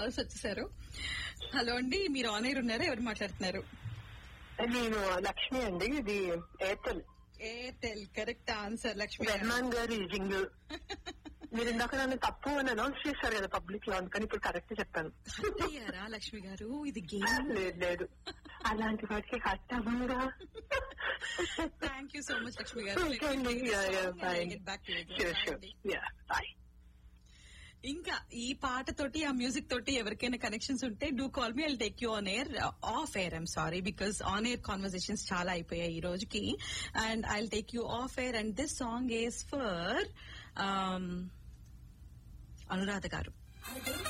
Calls వచ్చేసారు hello అండి మీరు ఆన్ ఎయిర్ ఉన్నారా ఎవరు మాట్లాడుతున్నారు నేను లక్ష్మి అండి ఇది Airtel Airtel correct answer Lakshmi garu. Rahman గారి జింగిల్ మీరు ఇందాక నన్ను తప్పు అని అనౌన్స్ చేశారు కదా పబ్లిక్ లో అందుకని ఇప్పుడు కరెక్ట్ చెప్పాను Hurt అయ్యారా లక్ష్మి గారు ఇది గేమ్ లేదు లేదు అలాంటి వాటికి హట్ అవ్వగా thank you so much Lakshmi garu okay అండి bye Get back to you. Sure sure yeah bye ఇంకా ఈ పాట తోటి ఆ మ్యూజిక్ తోటి ఎవరికైనా కనెక్షన్స్ ఉంటే do call me I'll take you on air off air I'm sorry because on air conversations చాలా అయిపోయాయి ఈ రోజుకి and I'll take you off air and this song is for Anuradha గారు